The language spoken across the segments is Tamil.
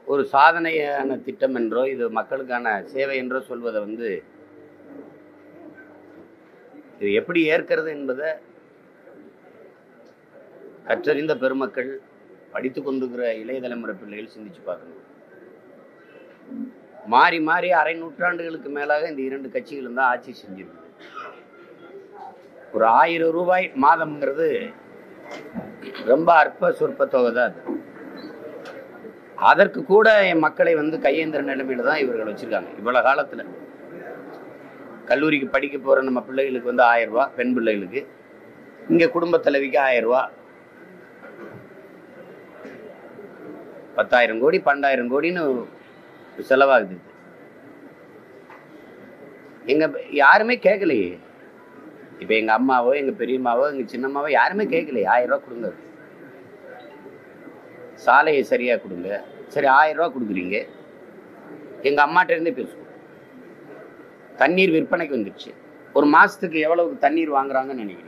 ஒரு சாதனையான திட்டம் என்றோ இது மக்களுக்கான சேவை என்றோ சொல்வதை வந்து இது எப்படி ஏற்கிறது என்பதை கற்றறிந்த பெருமக்கள் படித்து கொண்டிருக்கிற இளைய தலைமுறை பிள்ளைகள் சிந்திச்சு பார்க்கணும் மாறி மாறி அரை நூற்றாண்டுகளுக்கு மேலாக இந்த இரண்டு கட்சிகளும் தான் ஆட்சி செஞ்சிருக்கு ஒரு ஆயிரம் ரூபாய் மாதம்ங்கிறது ரொம்ப அற்ப சொற்ப தொகை தான் அது அதற்கு கூட என் மக்களை வந்து கையேந்திர நிலைமையில தான் இவர்கள் வச்சிருக்காங்க இவ்வளவு காலத்துல கல்லூரிக்கு படிக்க போற நம்ம பிள்ளைகளுக்கு வந்து ஆயிரம் ரூபாய் பெண் பிள்ளைகளுக்கு இங்க குடும்ப தலைவிக்கு ஆயிரம் ரூபாய் பத்தாயிரம் கோடி பன்னெண்டாயிரம் கோடின்னு செலவாகுது இது. எங்க யாருமே கேட்கலையே இப்ப எங்க அம்மாவோ எங்க பெரியம்மாவோ எங்க சின்னம்மாவோ யாருமே கேட்கலையே ஆயிரம் ரூபாய் கொடுங்க சாலையை சரியா கொடுங்க சரி ஆயிரம் ரூபாய் கொடுக்குறீங்க எங்க அம்மாட்ட இருந்தே பேசுவோம் தண்ணீர் விற்பனைக்கு வந்துடுச்சு ஒரு மாசத்துக்கு எவ்வளவு தண்ணீர் வாங்குறாங்கன்னு நினைக்கிறீங்க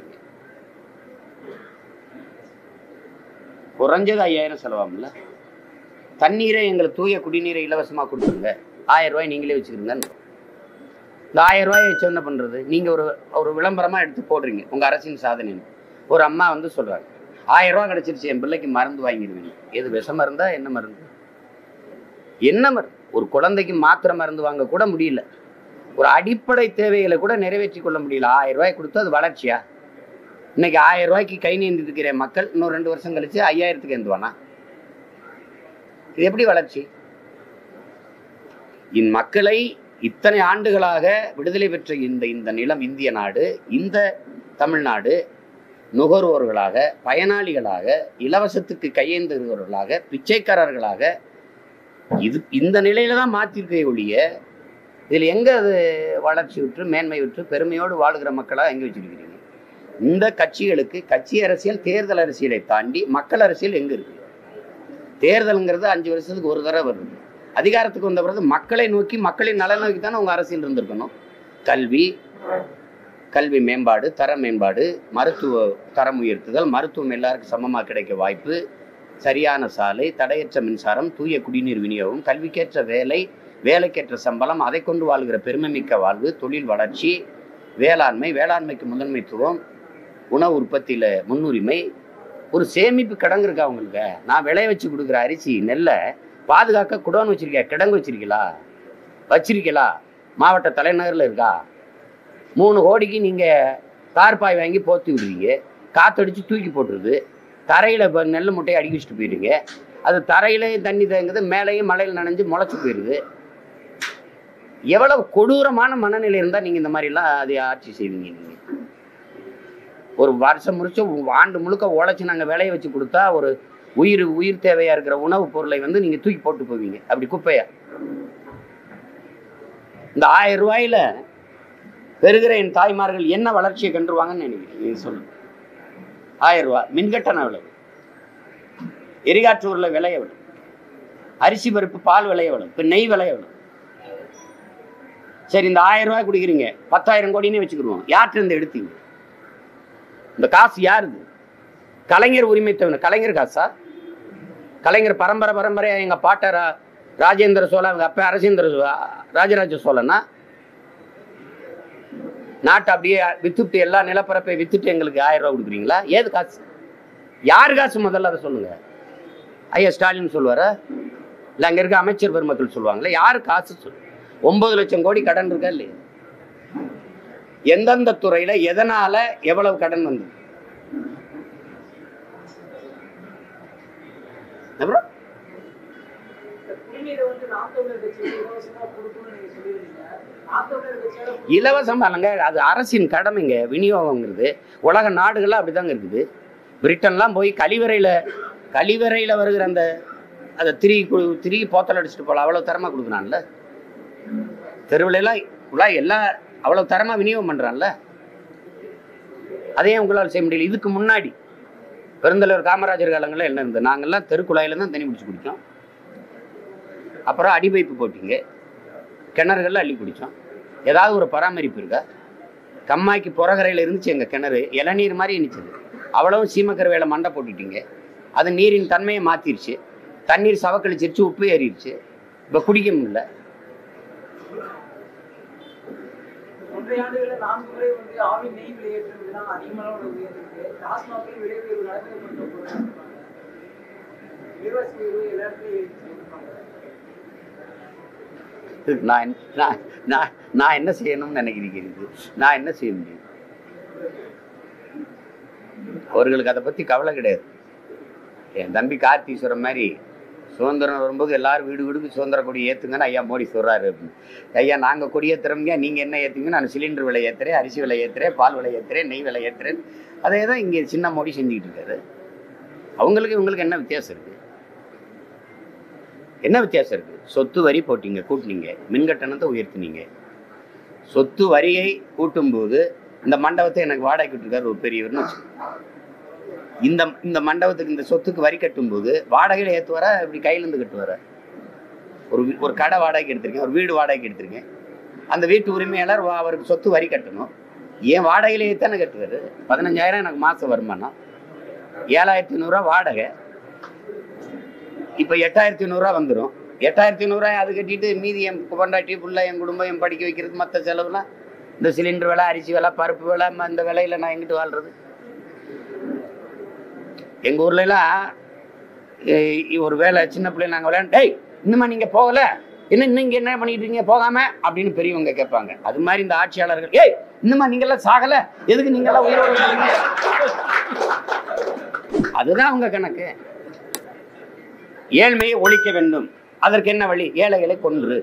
குறைஞ்சது ஐயாயிரம் செலவாகும்ல தண்ணீரை எங்களுக்கு தூய குடிநீரை இலவசமா கொடுத்துருங்க ஆயிரம் ரூபாய் நீங்களே வச்சுக்கிறீங்கன்னு இந்த ஆயிரம் ரூபாயை வச்சு என்ன பண்றது நீங்க ஒரு ஒரு விளம்பரமா எடுத்து போடுறீங்க உங்க அரசின் சாதனைன்னு ஒரு அம்மா வந்து சொல்றாங்க ஆயிரம் ரூபாய் கிடைச்சிருச்சு என் பிள்ளைக்கு மருந்து வாங்கிடுவீங்க எது விஷ மருந்தா என்ன மருந்து என்ன மருந்து ஒரு குழந்தைக்கு மாத்திரை மருந்து வாங்க கூட முடியல ஒரு அடிப்படை தேவைகளை கூட நிறைவேற்றி கொள்ள முடியல ஆயிரம் ரூபாய் கொடுத்து அது வளர்ச்சியா இன்னைக்கு ஆயிரம் ரூபாய்க்கு கை நீந்தி இருக்கிற மக்கள் இன்னும் ரெண்டு வருஷம் கழிச்சு ஐயாயிரத்துக்கு எந்துவானா இது எப்படி வளர்ச்சி இந் மக்களை இத்தனை ஆண்டுகளாக விடுதலை பெற்ற இந்த இந்த நிலம் இந்திய நாடு இந்த தமிழ்நாடு நுகர்வோர்களாக பயனாளிகளாக இலவசத்துக்கு கையேந்துகிறவர்களாக பிச்சைக்காரர்களாக இது இந்த நிலையில தான் மாற்றிருக்கே ஒழிய இதில் எங்க அது வளர்ச்சி விட்டு மேன்மை விட்டு பெருமையோடு வாழுகிற மக்களா எங்க வச்சிருக்கிறீங்க இந்த கட்சிகளுக்கு கட்சி அரசியல் தேர்தல் அரசியலை தாண்டி மக்கள் அரசியல் எங்க இருக்கு தேர்தலுங்கிறது அஞ்சு வருஷத்துக்கு ஒரு தடவை வருது அதிகாரத்துக்கு வந்த பிறகு மக்களை நோக்கி மக்களின் நலன் நோக்கி தானே உங்க அரசியல் இருந்திருக்கணும் கல்வி கல்வி மேம்பாடு தர மேம்பாடு மருத்துவ தரம் உயர்த்துதல் மருத்துவம் எல்லாருக்கும் சமமாக கிடைக்க வாய்ப்பு சரியான சாலை தடையற்ற மின்சாரம் தூய குடிநீர் விநியோகம் கல்விக்கேற்ற வேலை வேலைக்கேற்ற சம்பளம் அதை கொண்டு வாழ்கிற பெருமைமிக்க வாழ்வு தொழில் வளர்ச்சி வேளாண்மை வேளாண்மைக்கு முதன்மைத்துவம் உணவு உற்பத்தியில் முன்னுரிமை ஒரு சேமிப்பு கிடங்கு இருக்கா உங்களுக்கு நான் விளைய வச்சு கொடுக்குற அரிசி நெல்லை பாதுகாக்க குடோன் வச்சிருக்கியா கிடங்கு வச்சிருக்கீங்களா வச்சிருக்கீங்களா மாவட்ட தலைநகரில் இருக்கா மூணு கோடிக்கு நீங்கள் தார்பாய் வாங்கி போத்தி விடுவீங்க காத்தடிச்சு தூக்கி போட்டுருது தரையில் இப்போ நெல் முட்டையை அடுக்கி வச்சுட்டு போயிடுங்க அது தரையிலையும் தண்ணி தேங்குது மேலேயும் மழையில் நனைஞ்சு முளைச்சி போயிடுது எவ்வளவு கொடூரமான மனநிலை இருந்தால் நீங்கள் இந்த மாதிரிலாம் அதை ஆட்சி செய்வீங்க நீங்கள் ஒரு வருஷம் முடிச்சு ஆண்டு முழுக்க உழைச்சி நாங்கள் விளைய வச்சு கொடுத்தா ஒரு உயிர் உயிர் தேவையாக இருக்கிற உணவுப் பொருளை வந்து நீங்கள் தூக்கி போட்டு போவீங்க அப்படி குப்பையா இந்த ஆயிரம் ரூபாயில பெறுகிற என் தாய்மார்கள் என்ன வளர்ச்சியை கண்டுருவாங்கன்னு நினைக்கிறீங்க நீங்க சொல்லுங்க ஆயிரம் ரூபாய் மின்கட்டணம் எவ்வளவு எரிகாற்றூர்ல விலை எவ்வளவு அரிசி பருப்பு பால் விலை எவ்வளவு இப்போ நெய் விலை எவ்வளவு சரி இந்த ஆயிரம் ரூபாய் குடிக்கிறீங்க பத்தாயிரம் கோடினே வச்சுக்கிடுவோம் யார்கிட்ட இருந்து எடுத்தீங்க இந்த காசு யாருது கலைஞர் உரிமை தவிர கலைஞர் காசா கலைஞர் பரம்பரை பரம்பரையா எங்க பாட்டரா ராஜேந்திர சோழ அவங்க அப்பா அரசேந்திர சோ- ராஜராஜ சோழனா நாட்டை அப்படியே வித்துட்டு எல்லா நிலப்பரப்பை வித்துட்டு எங்களுக்கு ஆயிரம் ரூபாய் கொடுக்குறீங்களா ஏது காசு யார் காசு முதல்ல அதை சொல்லுங்க ஐயா ஸ்டாலின் சொல்லுவாரா இல்லை அங்கே இருக்க அமைச்சர் பெருமக்கள் சொல்லுவாங்களே யார் காசு சொல்லு ஒன்பது லட்சம் கோடி கடன் இருக்கா இல்லையா எந்தெந்த துறையில எதனால எவ்வளவு கடன் வந்தது அப்புறம் குடிநீரை வந்து நாம் தமிழர் கட்சி இலவசமா கொடுக்கணும்னு நீங்க சொல்லியிருந்தீங்க நாம் தமிழர் கட்சியால இலவசம் அல்லங்க அது அரசின் கடமைங்க விநியோகங்கிறது உலக நாடுகள்லாம் அப்படிதாங்க இருக்குது பிரிட்டன்லாம் போய் கழிவறையில கழிவறையில வருகிற அந்த அதை திருகி கு- திருகி போத்தல் அடிச்சுட்டு போகலாம் அவ்வளோ தரமா கொடுக்குறான்ல தெருவுல எல்லாம் குழாய் எல்லாம் அவ்வளோ தரமா விநியோகம் பண்றான்ல அதையும் உங்களால் செய்ய முடியல இதுக்கு முன்னாடி பெருந்தலைவர் காமராஜர் காலங்களில் என்ன இருந்தது நாங்கள்லாம் தெருக்குழாயில தான் தண்ணி பிடிச்சி குடித்தோம் அப்புறம் அடிபைப்பு போட்டிங்க கிணறுகள்ல அள்ளி குடித்தோம் ஏதாவது ஒரு பராமரிப்பு இருக்கா கம்மாய்க்கு புறகரையில் இருந்துச்சு எங்கள் கிணறு இளநீர் மாதிரி இருந்துச்சு அவ்வளவும் சீமக்கருவேல மண்டை போட்டுட்டீங்க அது நீரின் தன்மையை மாற்றிருச்சு தண்ணீர் சவக்கழிச்சிருச்சு உப்பு ஏறிடுச்சு இப்போ குடிக்க முடியல ஒன்றை ஆண்டுகளில் நான்கு முறை வந்து ஆவின் நெய் விலையேற்றம் இதெல்லாம் அதிகமான ஒரு உயர்ந்திருக்கு டாஸ்மாகில் விலை உயர்வு நடைமுறைப்படுத்த போறாங்க விலைவாசி உயர்வு எல்லா இடத்துலையும் ஏறிடுச்சு சொல்லிருப்பாங்க. இதுக்கு நான் என்ன- நான் நான் நான் என்ன செய்யணும்னு நினைக்கிறீங்க இது நான் என்ன செய்ய முடியும் அவர்களுக்கு அதை பற்றி கவலை கிடையாது என் தம்பி கார்த்தீஸ்வரன் மாதிரி சுதந்திரம் வரும்போது எல்லாரும் வீடு வீடுக்கு சுதந்திர கொடி ஏற்றுங்கன்னு ஐயா மோடி சொல்கிறாரு அப்படின்னு ஐயா நாங்கள் கொடி ஏற்றுறோங்க நீங்கள் என்ன ஏற்றுங்க நான் சிலிண்டர் விலை ஏற்றுறேன் அரிசி விலை ஏற்றுறேன் பால் விலை ஏற்றுறேன் நெய் விலை ஏற்றுறேன் அதே தான் இங்கே சின்ன மோடி செஞ்சுக்கிட்டு இருக்காரு அவங்களுக்கு இவங்களுக்கு என்ன வித்தியாசம் இருக்குது என்ன வித்தியாசம் இருக்கு சொத்து வரி போட்டீங்க கூட்டினீங்க மின் கட்டணத்தை உயர்த்தினீங்க சொத்து வரியை கூட்டும்போது இந்த மண்டபத்தை எனக்கு வாடகை விட்டுருக்காரு ஒரு பெரியவர்னு வச்சுக்கோங்க இந்த இந்த மண்டபத்துக்கு இந்த சொத்துக்கு வரி கட்டும்போது வாடகையில ஏற்றுவாரா இப்படி கையிலேருந்து கட்டுவாரா ஒரு வீ- ஒரு கடை வாடகைக்கு எடுத்திருக்கேன் ஒரு வீடு வாடகைக்கு எடுத்திருக்கேன் அந்த வீட்டு உரிமையாளர் வா- அவருக்கு சொத்து வரி கட்டணும் ஏன் வாடகையில ஏத்தானே கட்டுவாரு பதினஞ்சாயிரம் எனக்கு மாசம் வருமானம் ஏழாயிரத்தி ஐநூறுரூவா வாடகை இப்போ எட்டாயிரத்தி ஐநூறுரூவா வந்துடும் எட்டாயிரத்தி ஐநூறுரூவா அது கட்டிட்டு மீதி என் பொண்டாட்டி புள்ள என் குடும்பம் என் படிக்க வைக்கிறது மற்ற செலவுலாம் இந்த சிலிண்டர் விலை அரிசி விலை பருப்பு விலை ம- இந்த விலையில நான் எங்கிட்டு வாழ்றது எங்கள் ஊர்லலாம் ஒரு வேலை சின்ன பிள்ளை நாங்கள் விளையாண்டு டேய் இன்னுமா நீங்கள் போகலை என்ன இன்னும் இங்கே என்ன பண்ணிட்டு இருக்கீங்க போகாம அப்படின்னு பெரியவங்க கேட்பாங்க அது மாதிரி இந்த ஆட்சியாளர்கள் ஏய் இன்னுமா நீங்கெல்லாம் சாகலை எதுக்கு நீங்கெல்லாம் உயிரோட இருக்கீங்க அதுதான் அவங்க கணக்கு ஏழ்மையை ஒழிக்க வேண்டும் அதற்கு என்ன வழி ஏழைகளை கொன்று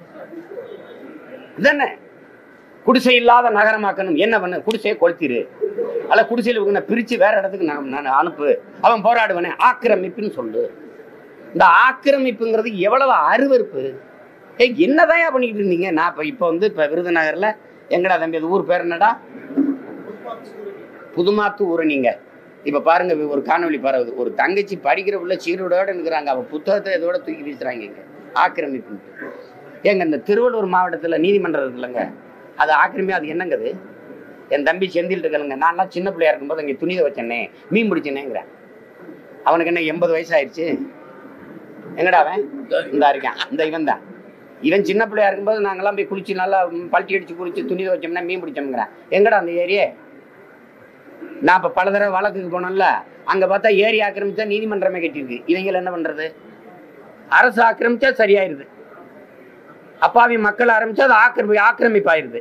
இதானே குடிசை இல்லாத நகரமாக்கணும் என்ன பண்ணு குடிசையை கொளுத்திரு அல்ல குடிசையில் இருக்கிற பிரிச்சு வேற இடத்துக்கு நான் நான் அனுப்பு அவன் போராடுவனே ஆக்கிரமிப்புன்னு சொல்லு இந்த ஆக்கிரமிப்புங்கிறது எவ்வளவு அருவருப்பு ஏய் என்னதான் பண்ணிட்டு இருந்தீங்க நான் இப்போ இப்போ வந்து இப்போ விருதுநகர்ல எங்கடா தம்பி அது ஊர் பேர் என்னடா புதுமாத்து ஊர் நீங்க இப்ப பாருங்க ஒரு காணொளி பரவுது ஒரு தங்கச்சி படிக்கிற உள்ள சீரோட இருக்கிறாங்க அவ புத்தகத்தை இதோட தூக்கி வீசுறாங்க இங்க ஆக்கிரமிப்பு ஏங்க இந்த திருவள்ளூர் மாவட்டத்துல நீதிமன்றம் இருக்குல்லங்க அது ஆக்கிரமி அது என்னங்குது என் தம்பி செந்தில் இருக்கலங்க நான்லாம் சின்ன பிள்ளையா இருக்கும்போது அங்கே துணியை வச்சேனே மீன் பிடிச்சேனேங்கிறேன் அவனுக்கு என்ன எண்பது வயசு ஆயிடுச்சு எங்கடா அவன் இந்த இருக்கான் இந்த இவன் தான் இவன் சின்ன பிள்ளையா இருக்கும்போது நாங்கெல்லாம் போய் குளிச்சு நல்லா ம், பல்ட்டி அடிச்சு குளிச்சு துணி வச்சோம்னா மீன் பிடிச்சோம்ங்கிறேன் எங்கடா அந்த ஏரியே நான் இப்போ பல தடவை வழக்குக்கு போனோம்ல அங்கே பார்த்தா ஏரி ஆக்கிரமிச்சா நீதிமன்றமே கட்டியிருக்கு இவங்க என்ன பண்ணுறது அரசு ஆக்கிரமிச்சா சரியாயிருது அப்பாவி மக்கள் ஆரம்பிச்சா அது ஆக்கிரமி ஆக்கிரமிப்பாயிருது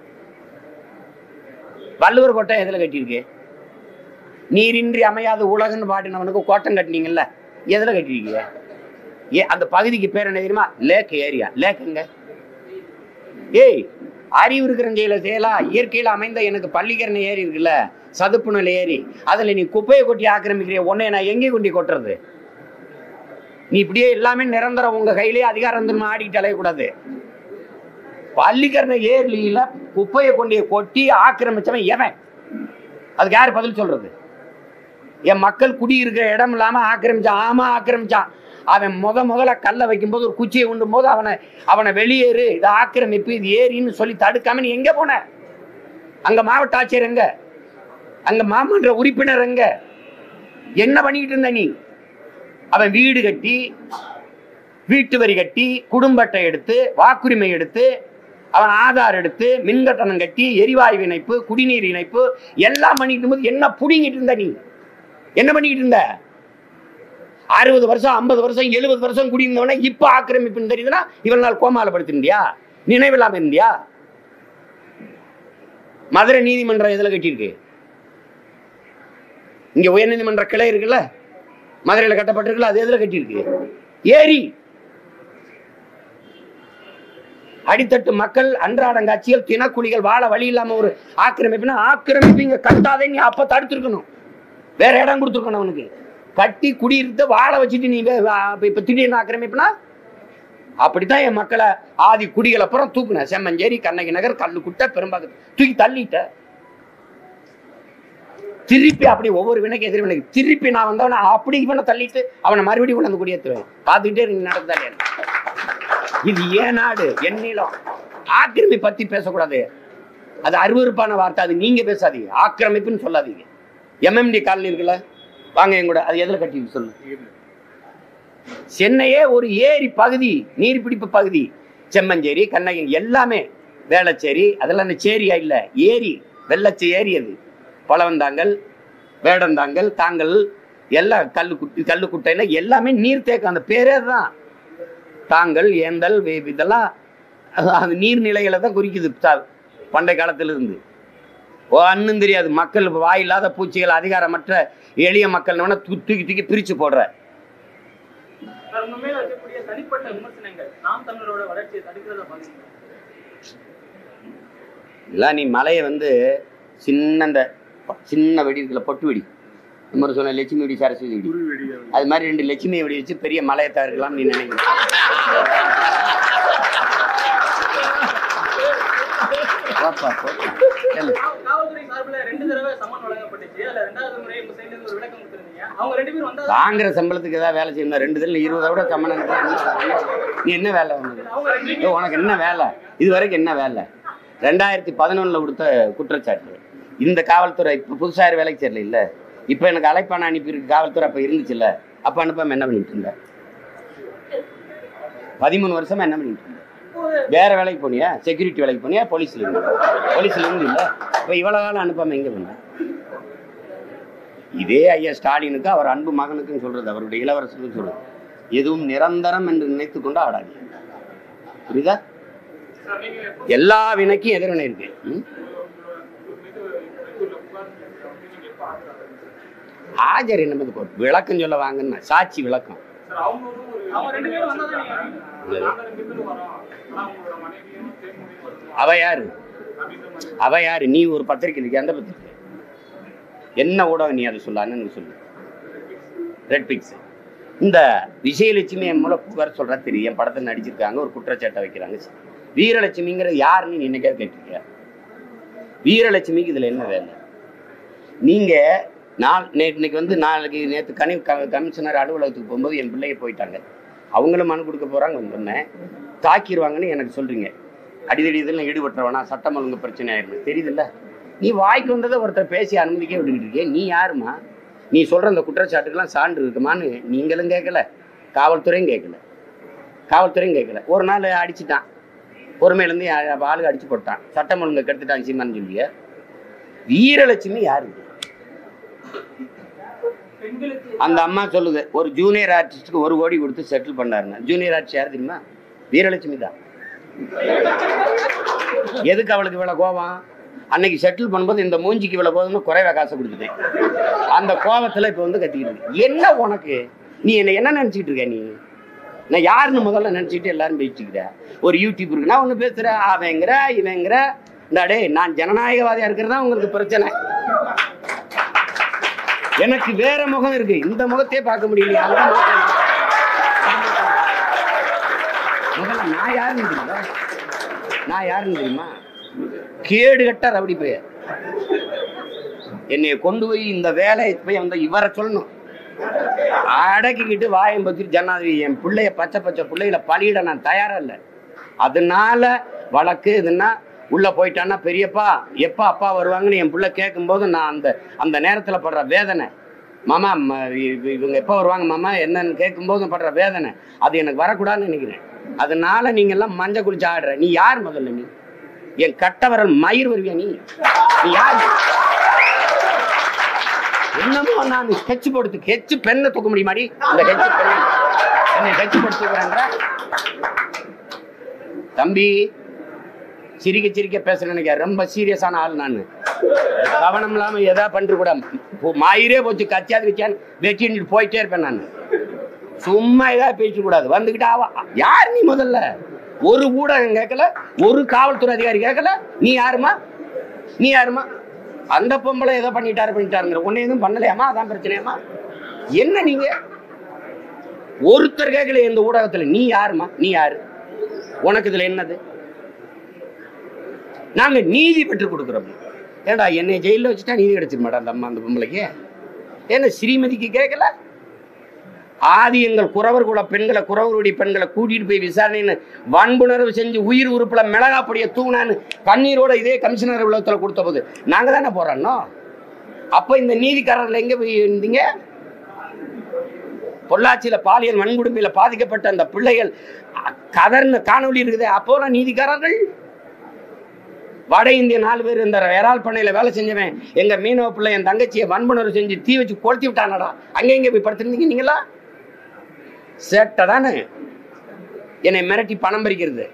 வள்ளுவர் கோட்டை எதில் கட்டியிருக்கு நீரின்றி அமையாத உலகன்னு பாடினவனுக்கு கோட்டம் கட்டினீங்கல்ல எதில் கட்டிருக்கீங்க ஏ அந்த பகுதிக்கு பேர் என்ன தெரியுமா லேக் ஏரியா லேக்குங்க ஏய் அறிவு இருக்கிற செயல செய்யலா இயற்கையில் அமைந்த எனக்கு பள்ளிக்கரணை ஏரி இருக்குல்ல சதுப்பு நிலை ஏரி அதில் நீ குப்பையை கொட்டி ஆக்கிரமிக்கிறிய உன்னை நான் எங்கே கொண்டு கொட்டுறது நீ இப்படியே எல்லாமே நிரந்தரம் உங்க கையிலேயே அதிகாரம் தன்மை ஆடிக்கிட்டு அலையக்கூடாது பள்ளிக்கரணை ஏரியில குப்பையை கொண்டு கொட்டி ஆக்கிரமிச்சவன் எவன் அதுக்கு யார் பதில் சொல்றது என் மக்கள் குடியிருக்கிற இடம் இல்லாம ஆக்கிரமிச்சான் ஆமா ஆக்கிரமிச்சான் அவன் முத முதல்ல கல்லை வைக்கும்போது ஒரு குச்சியை உண்டும் போது அவனை அவனை வெளியேறு இது ஆக்கிரமிப்பு இது ஏரின்னு சொல்லி தடுக்காம நீ எங்க போன அங்க மாவட்ட ஆட்சியர் எங்க அங்க மாமன்ற உறுப்பினர் எங்க என்ன பண்ணிக்கிட்டு இருந்த நீ அவன் வீடு கட்டி வீட்டு வரி கட்டி குடும்ப அட்டை எடுத்து வாக்குரிமை எடுத்து அவன் ஆதார் எடுத்து மின் கட்டணம் கட்டி எரிவாயு இணைப்பு குடிநீர் இணைப்பு எல்லாம் பண்ணிட்டு இருக்கும்போது என்ன புடிங்கிட்டு இருந்த நீ என்ன பண்ணிட்டு இருந்த அறுபது வருஷம் ஐம்பது வருஷம் எழுபது வருஷம் குடியிருந்தவன இப்ப ஆக்கிரமிப்புன்னு தெரியுதுன்னா இவள் நாள் கோமால படுத்திருந்தியா நினைவில்லாம இருந்தியா மதுரை நீதிமன்றம் எதுல கட்டியிருக்கு இங்க உயர்நீதிமன்ற கிளை இருக்குல்ல மதுரையில் கட்டப்பட்டிருக்குல்ல அது எதுல கட்டியிருக்கு ஏரி அடித்தட்டு மக்கள் அன்றாடங்காட்சிகள் தினக்கூலிகள் வாழ வழி இல்லாம ஒரு ஆக்கிரமிப்புனா ஆக்கிரமிப்பு இங்க கட்டாதே நீ அப்ப தடுத்திருக்கணும் வேற இடம் கொடுத்துருக்கணும் அவனுக்கு கட்டி குடியிருத்து வாழ வச்சுட்டு நீ வே- வா- இப்ப இப்ப திடீர்னு ஆக்கிரமிப்புனா அப்படித்தான் என் மக்களை ஆதி குடிகள் அப்புறம் தூக்குனேன் செம்மஞ்சேரி கண்ணகி நகர் கல்லுக்குட்டை பெரும்பாக்கம் தூக்கி தள்ளிட்ட திருப்பி அப்படி ஒவ்வொரு வினைக்கு எதிர் வினைக்கு திருப்பி நான் வந்தவன அப்படி இவனை தள்ளிட்டு அவனை மறுபடியும் கொண்டு வந்து குடியேற்றுவேன் பார்த்துக்கிட்டே நீங்க நடந்தாலே இது ஏன் நாடு என் நீளம் ஆக்கிரமி பத்தி பேசக்கூடாது அது அருவருப்பான வார்த்தை அது நீங்க பேசாதீங்க ஆக்கிரமிப்புன்னு சொல்லாதீங்க எம்எம்டி காலனி இருக்குல்ல வாங்க என் கூட அது எதுல கட்டி சொல்லு சென்னையே ஒரு ஏரி பகுதி நீர்பிடிப்பு பகுதி செம்மஞ்சேரி கண்ணகி எல்லாமே வேளச்சேரி அதெல்லாம் அந்த சேரியா இல்லை ஏரி வெள்ளச்சி ஏரி அது பழவந்தாங்கல் வேடந்தாங்கல் தாங்கல் எல்லாம் கல்லு குட்டி கல்லு குட்டைன்னா எல்லாமே நீர்த்தேக்கம் அந்த பேரே தான் தாங்கல் ஏந்தல் வே- இதெல்லாம் அது- அது நீர்நிலைகளை தான் குறிக்குது த- பண்டை காலத்துல இருந்து ஓ அண்ணும் தெரியாது மக்கள் வாயில்லாத பூச்சிகள் அதிகாரமற்ற எளிய மக்கள் தூக்கி தூக்கி பிரிச்சு போடுற சார், உங்க மேல இருக்கக்கூடிய தனிப்பட்ட விமர்சனங்கள் நாம் தமிழரோட வளர்ச்சியை தடுக்கிறத பாக்குறீங்க இல்லை நீ மலையை வந்து சின்ன இந்த சின்ன வெடி இருக்குல்ல பொட்டு வெடி இந்த மாதிரி சொன்ன லட்சுமி வெடி சரஸ்வதி வெடி அது மாதிரி ரெண்டு லட்சுமி வெடி வச்சு பெரிய மலையை தவிர்க்கலாம் நீ நினைக்கிற போப்பா, போப்பா. சொல்லு. காவ- காவல்துறை சார்பில் ரெண்டு தடவை சம்மன் வழங்கப்பட்டுச்சு அதுல ரெண்டாவது முறை உங்க சைடுல இருந்து ஒரு விளக்கம் கொடுத்திருந்தீங்க அவங்க ரெண்டு பேரும் வந்தா வாங்குற சம்பளத்துக்கு ஏதாவது வேலை செய்யணும் ரெண்டு தடவை இருபதை விட கம்மன் நீ என்ன வேலை உனக்கு அவங்க ரெண்டு ஏய், உனக்கு என்ன வேலை இது வரைக்கும் என்ன வேலை ரெண்டாயிரத்தி பதினொன்றில் கொடுத்த குற்றச்சாட்டு இந்த காவல்துறை இப்போ புதுசாக வேலைக்கு சேரல இல்லை இப்போ எனக்கு அழைப்பான அனுப்பியிருக்கு காவல்துறை அப்போ இருந்துச்சுல்ல அப்போ அனுப்பாம என்ன பண்ணிட்டு இருந்த பதிமூணு வருஷமா என்ன பண்ணிட்டு இருந்த வேற வேலைக்கு போனியா செக்யூரிட்டி வேலைக்கு போனியா போலீஸ்ல இருந்து போலீஸ்ல இருந்து இல்லை இப்போ இவ்வளோ காலம் அனுப்பாம எங்கே பண்ண இதே ஐயா ஸ்டாலினுக்கு அவர் அன்பு மகனுக்கும் சொல்றது அவருடைய இளவரசருக்கும் சொல்றது எதுவும் நிரந்தரம் என்று நினைத்து கொண்டு ஆடாது புரியுதா எல்லா வினைக்கும் எதிர்வினை இருக்கு ம்? ஆஜர் என்ன பண்ணது போட்டு விளக்கம் சொல்ல வாங்கன்னா சாட்சி விளக்கம் அவங்க ரெண்டு பேரும் வந்தா தான் நீங்க அவ யாரு அவ யாரு நீ ஒரு பத்திரிக்கை இருக்கு அந்த பத்திரிக்கை என்ன ஊடகம் நீ அதை சொல்லான்னு சொல்லு ரெட் பிக்ஸ் இந்த விஜயலட்சுமி என் மூலம் புகார் சொல்றா தெரியும் என் படத்தில் நடிச்சிருக்காங்க ஒரு குற்றச்சாட்டை வைக்கிறாங்க வீரலட்சுமிங்கிறது யாருன்னு நீ என்னைக்காவது கேட்டிருக்கியா வீரலட்சுமிக்கு இதுல என்ன வேலை நீங்க நாள் நே இன்னைக்கு வந்து நாளைக்கு நேற்று கனி க- கமிஷனர் அலுவலகத்துக்கு போகும்போது என் பிள்ளைய போயிட்டாங்க அவங்களும் மனு கொடுக்க போறாங்க வந்தோடனே தாக்கிடுவாங்கன்னு எனக்கு சொல்றீங்க அடிதடி இதில் ஈடுபட்டுறவனா சட்டம் ஒழுங்கு பிரச்சனை ஆயிரும் தெரியுதுல்ல நீ வாய்க்கு வந்ததை ஒருத்தர் பேசி அனுமதிக்க விட்டுக்கிட்டு இருக்கிய நீ யாருமா நீ சொல்ற அந்த குற்றச்சாட்டுக்கெல்லாம் சான்று இருக்குமான்னு நீங்களும் கேட்கல காவல்துறையும் கேட்கல காவல்துறையும் கேட்கல ஒரு நாள் அடிச்சிட்டான் பொறுமையிலேருந்து ஆளுக அடிச்சு போட்டான் சட்டம் ஒழுங்கை கெடுத்துட்டான் சீமான்னு சொல்லிய வீரலட்சுமி யாரு பெண்களுக்கு அந்த அம்மா சொல்லுது ஒரு ஜூனியர் ஆர்டிஸ்ட்டுக்கு ஒரு கோடி கொடுத்து செட்டில் பண்ணாருங்க ஜூனியர் ஆர்டிஸ்ட் யார் தெரியுமா வீரலட்சுமி தான் எதுக்கு அவளுக்கு இவ்வளவு கோபம் அன்னைக்கு செட்டில் பண்ணும்போது இந்த மூஞ்சிக்கு இவ்வளவு போதும்னு குறைவா காசை கொடுத்துட்டேன் அந்த கோபத்துல இப்ப வந்து கத்திக்கிட்டு இருக்கு. என்ன உனக்கு நீ என்ன என்ன நினைச்சிட்டு இருக்க நீ நான் யாருன்னு முதல்ல நினைச்சிட்டு எல்லாரும் பேசிக்கிற ஒரு யூடியூப் இருக்கு நான் ஒண்ணு பேசுற அவங்கிற இவங்கிற இந்த டேய் நான் ஜனநாயகவாதியா இருக்கிறதா உங்களுக்கு பிரச்சனை எனக்கு வேற முகம் இருக்கு இந்த முகத்தையே பார்க்க முடியலையா அந்த முகம். முதல்ல நான் யாருன்னு தெரியுமா நான் யாருன்னு தெரியுமா கேடு கட்ட ரவுடி போய் என்னைய கொண்டு போய் இந்த வேலையை போய் அந்த இவரை சொல்லணும் அடக்கிக்கிட்டு வாயம் பத்தி ஜனாதிபதி என் பிள்ளைய பச்சை பச்சை பிள்ளைகளை பலியிட நான் தயாரா இல்லை அதனால வழக்கு இதுன்னா உள்ள போயிட்டான்னா பெரியப்பா எப்பா அப்பா வருவாங்கன்னு என் பிள்ளை கேட்கும்போது நான் அந்த அந்த நேரத்துல படுற வேதனை மாமா ம- இவ- இவங்க எப்போ வருவாங்க மாமா என்னன்னு கேட்கும்போது படுற வேதனை அது எனக்கு வரக்கூடாதுன்னு நினைக்கிறேன் அதனால நீங்க எல்லாம் மஞ்ச குளிச்சு ஆடுற நீ யார் முதல்ல நீ என் கட்டவரல் மயிர் வருவியா நீ நீ யார் என்னமோ நான் ஸ்கெட்ச் போடுத்து கெச்சு பெண்ணை தூக்க முடியுமாடி இந்த கெச்சு பெண்ணை என்னை கெச்சு போட்டு தூக்குறேன்ற தம்பி சிரிக்க சிரிக்க பேசுறேன் நினைக்க ரொம்ப சீரியஸான ஆள் நான் கவனம் இல்லாம எதா பண்ணிட்டு கூட போ- மயிரே போச்சு கச்சாது வச்சான்னு வெட்டிட்டு போயிட்டே இருப்பேன் நான் சும்மா ஏதாவது பேசக்கூடாது வந்துகிட்டு ஆவா யார் நீ முதல்ல ஒரு ஊடகம் கேட்கல ஒரு காவல்துறை அதிகாரி கேட்கல நீ யாருமா நீ யாருமா அந்த பொம்பளை ஏதோ பண்ணிட்டாரு பண்ணிட்டாருங்கிற ஒண்ணு எதுவும் பண்ணலையாமா அதான் பிரச்சனையாமா என்ன நீங்க ஒருத்தர் கேட்கல இந்த ஊடகத்துல நீ யாருமா நீ யாரு உனக்கு இதுல என்னது நாங்க நீதி பெற்று கொடுக்குறோம் ஏண்டா என்னை ஜெயிலில் வச்சுட்டா நீதி கிடைச்சிருமாடா அந்த அம்மா அந்த பொம்பளைக்கு என்ன ஸ்ரீமதிக்கு கேட்கல ஆதி எங்கள் குறவர் குல பெண்களை குறவருடைய பெண்களை கூட்டிட்டு போய் விசாரணைன்னு வன்புணர்வு செஞ்சு உயிர் உறுப்புல மிளகா பொடிய தூணான்னு கண்ணீரோட இதே கமிஷனர் உலகத்துல கொடுத்த போது நாங்க தானே போறோம் அப்ப இந்த நீதிக்காரர்கள் எங்க போய் இருந்தீங்க பொள்ளாச்சியில பாலியல் வன்கொடுமையில பாதிக்கப்பட்ட அந்த பிள்ளைகள் அ- கதர்ன காணொளி இருக்குதே அப்போலாம் நீதிக்காரர்கள் வட இந்திய நாலு பேர் இந்த வேறால் பண்ணையில வேலை செஞ்சவன் எங்க மீனவ பிள்ளை என் தங்கச்சியை வன்புணர்வு செஞ்சு தீ வச்சு கொளுத்தி விட்டானடா அங்க இங்க போய் படுத்திருந்தீங்க நீங்களா சேட்டை தானே என்னை மிரட்டி பணம் பறிக்கிறது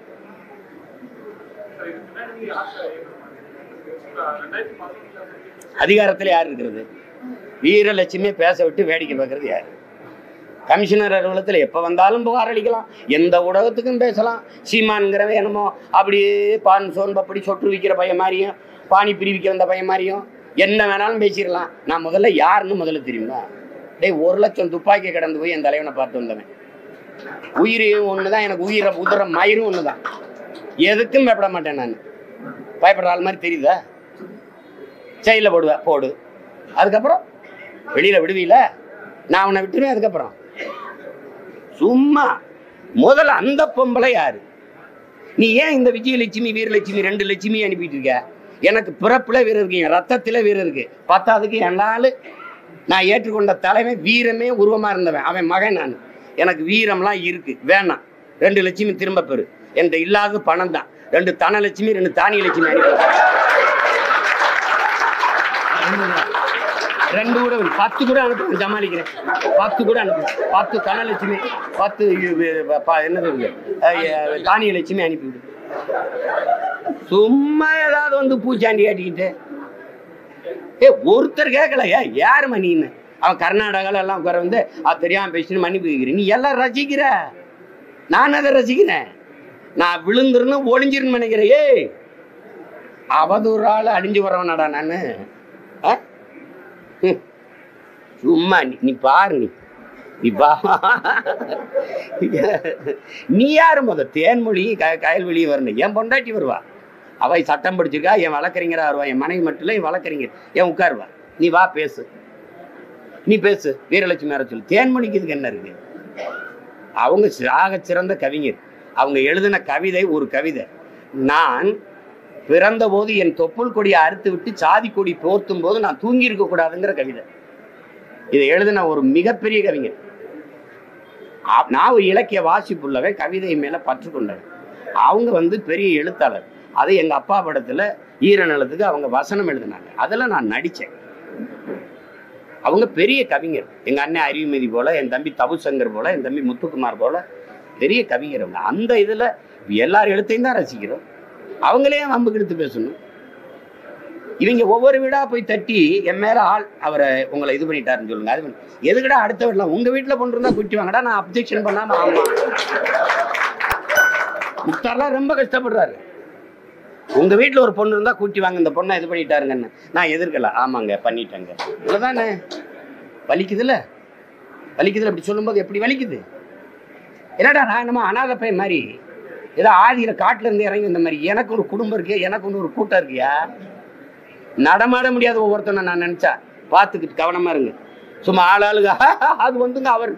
அதிகாரத்தில் யார் இருக்கிறது வீரலட்சுமியை பேச விட்டு வேடிக்கை பார்க்கறது யார் கமிஷனர் அலுவலகத்தில் எப்போ வந்தாலும் புகார் அளிக்கலாம் எந்த ஊடகத்துக்கும் பேசலாம் சீமான்ங்கிறவன் என்னமோ அப்படியே பான் சோன் பப்படி சொட்டு விற்கிற பையன் மாதிரியும் பானி பிரிவிக்க வந்த பையன் மாதிரியும் என்ன வேணாலும் பேசிடலாம் நான் முதல்ல யாருன்னு முதல்ல தெரியுமா டேய் ஒரு லட்சம் துப்பாக்கி கடந்து போய் என் தலைவனை பார்த்து வந்தவன் உயிரையும் ஒன்று தான் எனக்கு உயிரை உதிர மயிரும் ஒன்று தான் எதுக்கும் பயப்பட மாட்டேன் நான் பயப்படுற ஆள் மாதிரி தெரியுதா செயலில் போடுவேன் போடு அதுக்கப்புறம் வெளியில் விடுவீல நான் உன்னை விட்டுருவேன் அதுக்கப்புறம் சும்மா முதல்ல அந்த பொம்பளை யாரு நீ ஏன் இந்த விஜயலட்சுமி வீரலட்சுமி ரெண்டு லட்சுமி அனுப்பிட்டு இருக்க எனக்கு பிறப்புல வீரர் இருக்கு என் ரத்தத்துல வீரர் இருக்கு பத்தாவதுக்கு என்னால நான் ஏற்றுக்கொண்ட தலைமை வீரமே உருவமா இருந்தவன் அவன் மகன் நான் எனக்கு வீரம்லாம் இருக்கு வேணாம் ரெண்டு லட்சுமி திரும்ப பெறு என்கிட்ட இல்லாத பணம் தான் ரெண்டு தனலட்சுமி ரெண்டு தானிய லட்சுமி அனுப்பி ரெண்டு கூட வேணும். பத்து கூட அனுப்புறேன் சமாளிக்கிறேன் பத்து கூட அனுப்புறேன் பத்து தனலட்சுமி பத்து இது, இது, ப- என்னது இது? அஹ், தானிய லட்சுமி அனுப்பிவிடு சும்மா ஏதாவது வந்து பூச்சாண்டி காட்டிக்கிட்டு ஏ ஒருத்தர் கேட்கலையா யாரும்மா நீன்னு அவன் கர்நாடகால எல்லாம் உட்கார வந்து அது தெரியாம பேசிட்டு மன்னிப்பு கேட்கிறேன் நீ எல்லாம் ரசிக்கிற நான் அதை ரசிக்கிறேன் நான் விழுந்துருன்னு ஒளிஞ்சிருன்னு நினைக்கிறேன் ஏய் அவதூறால அழிஞ்சு வரவனாடா நான் சும்மா நீ நீ பாரு நீ நீ பா நீ யாரு முத தேன்மொழி க கயல்வெளி வரணும் என் பொண்டாட்டி வருவா அவ சட்டம் படிச்சிருக்கா என் வழக்கறிஞரா வருவா என் மனைவி மட்டும் இல்லை என் வழக்கறிஞர் என் உட்காருவா நீ வா பேசு நீ பேசு வீரலட்சுமி வர சொல்லு தேன்மொழிக்கு இதுக்கு என்ன இருக்கு அவங்க ஆக சிறந்த கவிஞர் அவங்க எழுதின கவிதை ஒரு கவிதை நான் பிறந்த போது என் தொப்புள் கொடியை அறுத்து விட்டு சாதி கொடி போர்த்தும் போது நான் தூங்கி இருக்க கூடாதுங்கிற கவிதை இதை எழுதின ஒரு மிகப்பெரிய கவிஞர் ஆ- நான் ஒரு இலக்கிய வாசிப்புள்ளவன் கவிதை மேல பற்று கொண்டவன் அவங்க வந்து பெரிய எழுத்தாளர் அது எங்க அப்பா படத்துல ஈரநிலத்துக்கு அவங்க வசனம் எழுதினாங்க அதில் நான் நடிச்சேன் அவங்க பெரிய கவிஞர் எங்க அண்ணன் அறிவுமதி போல என் தம்பி தபுசங்கர் போல என் தம்பி முத்துக்குமார் போல பெரிய கவிஞர் அவங்க அந்த இதுல எல்லார் எழுத்தையும் தான் ரசிக்கிறோம் அவங்களே வம்புக்கு எடுத்து பேசணும் இவங்க ஒவ்வொரு வீடா போய் தட்டி என் மேல ஆள் அவரை உங்களை இது பண்ணிட்டாருன்னு சொல்லுங்க அது பண்ணி- எதுக்குடா அடுத்த வீட்டுல உங்க வீட்டுல பொண்ணு இருந்தா குட்டி வாங்கடா நான் அப்ஜெக்ஷன் பண்ணாம ஆமா முக்தார்லாம் ரொம்ப கஷ்டப்படுறாரு உங்க வீட்டுல ஒரு பொண்ணு இருந்தா கூட்டி வாங்க இந்த பொண்ணை இது பண்ணிட்டாருங்கன்னு நான் எதிர்க்கல ஆமாங்க பண்ணிட்டேங்க இவ்வளவுதானே வலிக்குதுல்ல வலிக்குதுல அப்படி சொல்லும்போது எப்படி வலிக்குது என்னடா நான் என்னமோ அனாதை பையன் மாதிரி ஏதோ ஆதியில காட்டுல இருந்து இறங்கி வந்த மாதிரி எனக்கு ஒரு குடும்பம் இருக்கு எனக்கு ஒன்று ஒரு கூட்டம் இருக்கியா நடமாட முடியாத ஒவ்வொருத்தனை நான் நினைச்சா பார்த்துக்கிட்டு கவனமா இருங்க சும்மா ஆளாளுங்க அது வந்துங்க அவர்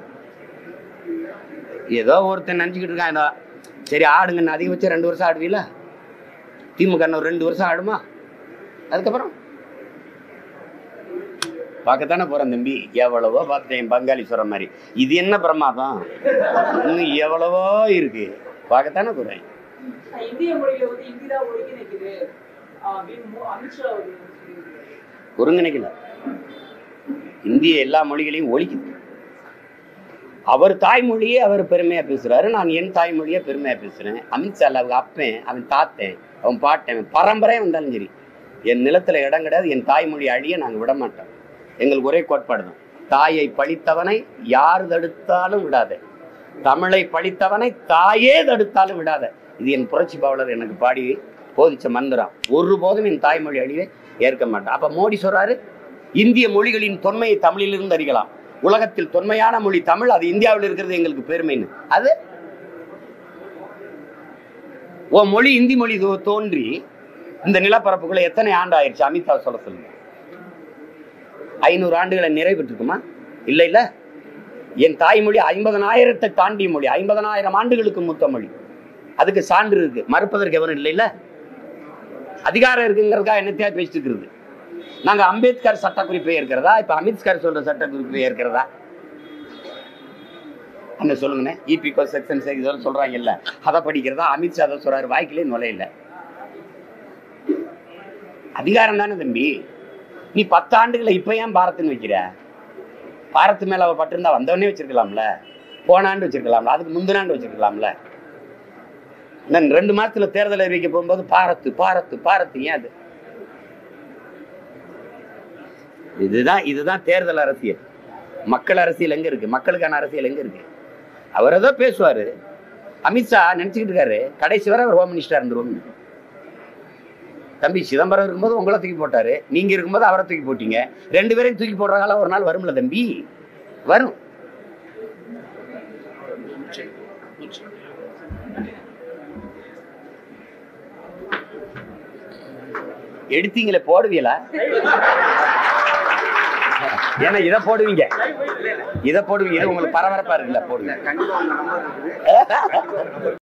ஏதோ ஒருத்தன் நினச்சிக்கிட்டு இருக்கான் ஏதோ சரி ஆடுங்க நான் அதிகபட்சம் ரெண்டு வருஷம் ஆடுவீல திமுக இன்னும் ரெண்டு வருஷம் ஆடுமா அதுக்கப்புறம் பார்க்கத்தானே போறேன் தம்பி எவ்வளவோ பார்த்துட்டேன் பங்காளி சொல்ற மாதிரி இது என்ன பிரமாதம் இன்னும் எவ்வளவோ இருக்கு பார்க்கத்தானே போறேன் இந்திய மொழியில வந்து இந்தி தான் ஒருங்கிணைக்குது அப்படின்னு மோ- அமித்ஷா அவர்கள் வந்து சொல்லியிருக்காரு. ஒருங்கிணைக்கல இந்திய எல்லா மொழிகளையும் ஒழிக்குது அவர் தாய்மொழியே அவர் பெருமையா பேசுறாரு நான் என் தாய்மொழியே பெருமையா பேசுறேன் அமித்ஷா அவங்க அப்பன் அவன் தாத்தன் அவன் பாட்டன் அவன் பரம்பரையே வந்தாலும் சரி என் நிலத்துல இடம் கிடையாது என் தாய்மொழி அழிய நாங்க விட மாட்டோம் எங்களுக்கு ஒரே கோட்பாடு தான் தாயை பழித்தவனை யார் தடுத்தாலும் விடாத தமிழை பழித்தவனை தாயே தடுத்தாலும் விடாத இது என் புரட்சி பாவலர் எனக்கு பாடி போதிச்ச மந்திரம் ஒருபோதும் என் தாய்மொழி அழிவை ஏற்க மாட்டேன் அப்ப மோடி சொல்றாரு இந்திய மொழிகளின் தொன்மையை தமிழிலிருந்து அறியலாம் உலகத்தில் தொன்மையான மொழி தமிழ் அது இந்தியாவில் இருக்கிறது எங்களுக்கு பெருமைன்னு அது ஓ மொழி இந்தி மொழி தோ- தோன்றி இந்த நிலப்பரப்புக்குள்ள எத்தனை ஆண்டு ஆயிடுச்சு அமித்ஷா சொல்ல சொல்லுங்க ஐநூறு ஆண்டுகளை நிறைவேற்றிருக்குமா இல்லை இல்ல என் தாய்மொழி ஐம்பதனாயிரத்தை தாண்டிய மொழி ஐம்பதனாயிரம் ஆண்டுகளுக்கு மூத்த மொழி அதுக்கு சான்று இருக்கு மறுப்பதற்கு எவரும் இல்லை இல்ல அதிகாரம் இருக்குங்கிறதுக்காக என்னத்தையா பேசிட்டு இருக்கிறது நாங்க அம்பேத்கர் சட்டக்குறிப்பை ஏற்கிறதா இப்ப அமித்கர் சொல்ற சட்டக்குறிப்பை ஏற்கிறதா என்ன சொல்லுங்கண்ணே இபி செக்ஷன் இதெல்லாம் சொல்றாங்கல்ல அதை படிக்கிறதா அமித்ஷா அதை சொல்றாரு வாய்க்கிலே நுழையில அதிகாரம் தானே தம்பி நீ பத்து ஆண்டுகளை இப்ப ஏன் பாரத்னு வைக்கிற பாரத் மேல அவ பட்டிருந்தா வந்தவனே வச்சிருக்கலாம்ல போன ஆண்டு வச்சிருக்கலாம்ல அதுக்கு முந்தின ஆண்டு வச்சிருக்கலாம்ல நான் ரெண்டு மாசத்துல தேர்தல் அறிவிக்க போகும்போது பாரத் பாரத் பாரத் ஏன் அது இதுதான் இதுதான் தேர்தல் அரசியல் மக்கள் அரசியல் எங்க இருக்கு மக்களுக்கான அரசியல் எங்க இருக்கு அவர் ஏதோ பேசுவாரு அமித்ஷா நினைச்சுக்கிட்டு இருக்காரு கடைசி வரை அவர் ஹோம் மினிஸ்டரா இருந்துருவோம் தம்பி சிதம்பரம் இருக்கும்போது உங்களை தூக்கி போட்டாரு நீங்க இருக்கும்போது அவரை தூக்கி போட்டீங்க ரெண்டு பேரையும் தூக்கி போடுற காலம் ஒரு நாள் வரும்ல தம்பி வரும் எடுத்தீங்களே போடுவீங்களா ஏன்னா இதை போடுவீங்க இதை போடுவீங்க இது உங்களுக்கு பரபரப்பா இருக்குல்ல போடுங்க கண்டிப்பா உங்க நம்பர் இருக்குது